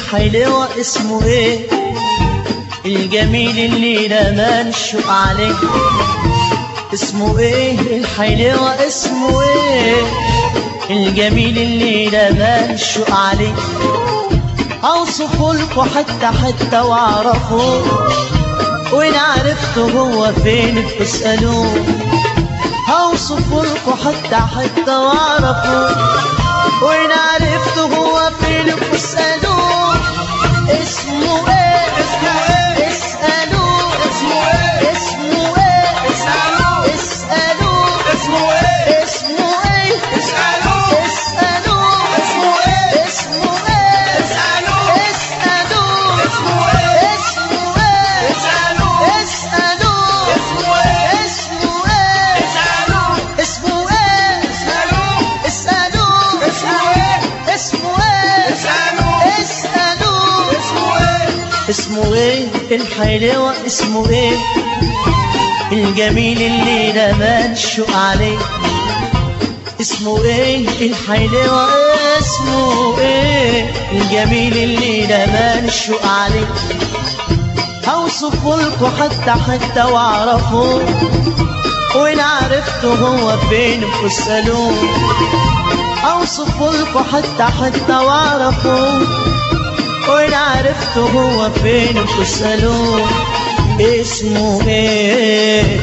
الحلوة اسمه ايه الجميل اللي رمى الشوق عليه اسمه ايه الحلوة اسمه ايه الجميل اللي رمى الشوق عليه اوصفه لكم حتى حتى واعرفه وان عرفته هو فين بتسألوه هوصفه لكم حتى حتى واعرفه وان عرفته هو فين بتسألوه اسمه ايه اسمه ايه اسألوه اسمه ايه اسمه ايه اسألوه اسألوه اسمه ايه اسمه ايه اسألوه اسألوه اسمه ايه اسمه ايه اسألوه اسألوه اسمه ايه اسمه ايه اسألوه اسألوه اسمه ايه اسمه ايه اسألوه اسمه ايه اسألوه اسألوه اسمه ايه اسمه ايه اسألوه اسألوه اسمه ايه اسمه ايه الحلوة اسمه ايه الجميل اللي رمى الشوق عليه اسمه ايه الحلوة اسمه ايه الجميل اللي رمى الشوق عليه هوصفه لكم حتى حتى واعرفه وان عرفته هو فين في الصالون اوصفه لكم حتى حتى واعرفه وان عرفته هو فين في الصالون اسمه ايه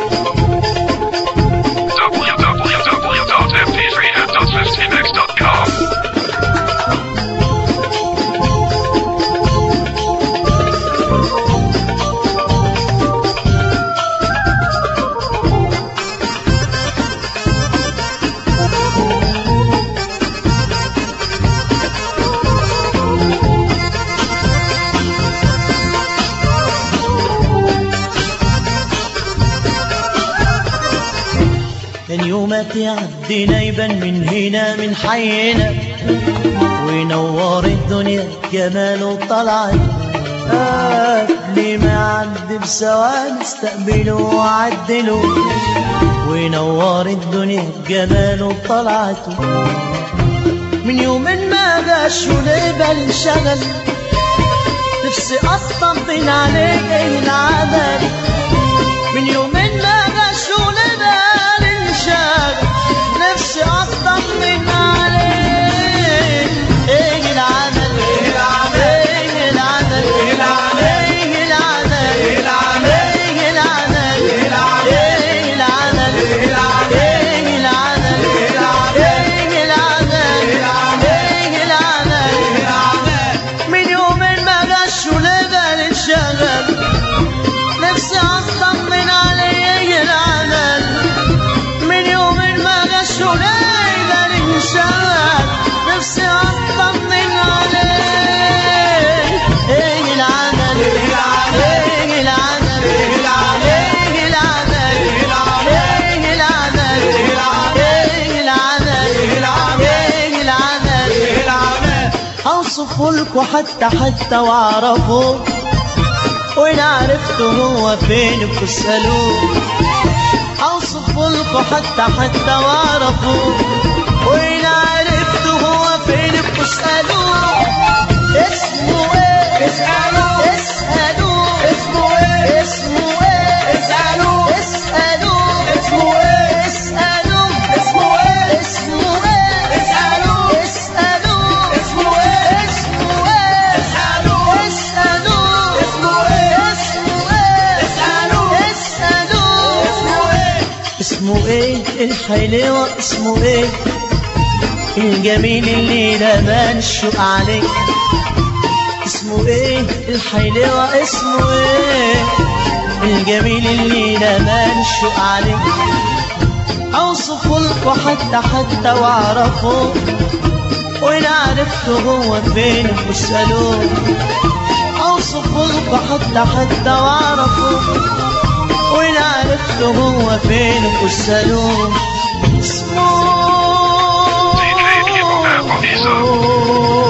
www.mp3app.15x.com. كان يومك يعدينا يبان من هنا من حينا وينور الدنيا جماله طلعت قبل ما يعدي بثواني استقبله وعدله وينور الدنيا جماله طلعته من يوم ما جاش ونبقى انشغل نفسي اطمن عليه العمل من يوم ما جاش ونبقى انشغل نفسي اطمن عليه ايه العمل ايه العمل ايه العمل ايه العمل ايه العمل ايه العمل ايه العمل ايه العمل ايه العمل ايه العمل ايه العمل ايه العمل ايه العمل من يوم ما جاش ونبقى انشغل نفسي اطمن عليه العمل من يوم ما جاش ونبقى انشغل نفسي اطمن عليه ايه العمل ايه العمل ايه العمل ايه العمل ايه العمل ايه العمل ايه العمل ايه العمل اوصفه لكم حتى حتى واعرفه وإن عرفته هو فين بتسألوه أوصفه لكم حتى حتى وأعرفه وإن عرفته هو فين بتسألوه اسمه إيه؟ اسألوه اسألوه اسمه إيه؟ اسمه إيه؟ اسألوه اسألوه اسمه إيه؟ اسألوه اسمه إيه؟ اسمه إيه؟ اسألوه اسألوه اسمه إيه؟ اسمه إيه؟ اسألوه اسألوه اسمه إيه؟ اسمه إيه؟ اسألوه اسألوه اسمه إيه؟ اسمه ايه الحلوة اسمه ايه الجميل اللي رمى الشوق عليه اسمه ايه الحلوة اسمه ايه الجميل اللي رمى الشوق عليه اوصفه لكم حتى حتى واعرفه وان عرفته هو فين بتسألوه اوصفه لكم حتى حتى واعرفه وإن عرفته هو فين بتسألوه اسمه DJ Kibo Apple Visa.